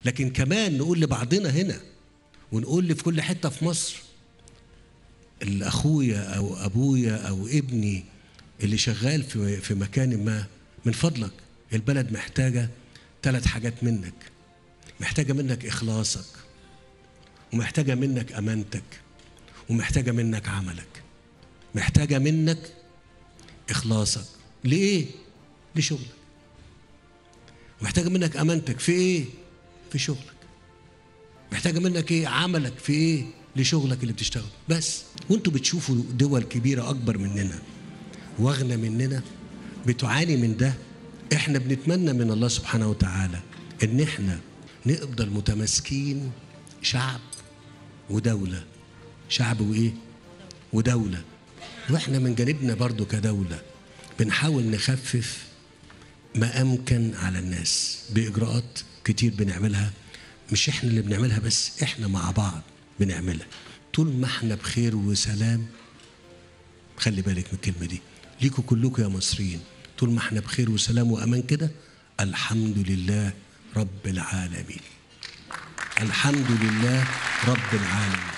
لكن كمان نقول لبعضنا هنا ونقول في كل حته في مصر الاخويا او ابويا او ابني اللي شغال في في مكان ما من فضلك البلد محتاجه ثلاث حاجات منك محتاجه منك اخلاصك ومحتاجه منك امانتك ومحتاجه منك عملك محتاجه منك اخلاصك لايه لشغلك محتاجه منك امانتك في ايه في شغلك محتاجه منك ايه عملك في ايه لشغلك اللي بتشتغله بس وانتوا بتشوفوا دول كبيره اكبر مننا واغنى مننا بتعاني من ده احنا بنتمنى من الله سبحانه وتعالى ان احنا نفضل متماسكين شعب ودوله شعب وايه ودوله واحنا من جانبنا برضو كدوله بنحاول نخفف ما امكن على الناس باجراءات كتير بنعملها مش احنا اللي بنعملها بس احنا مع بعض بنعملها طول ما احنا بخير وسلام خلي بالك من الكلمه دي ليكوا كلكم يا مصريين طول ما احنا بخير وسلام وامان كده الحمد لله رب العالمين الحمد لله رب العالمين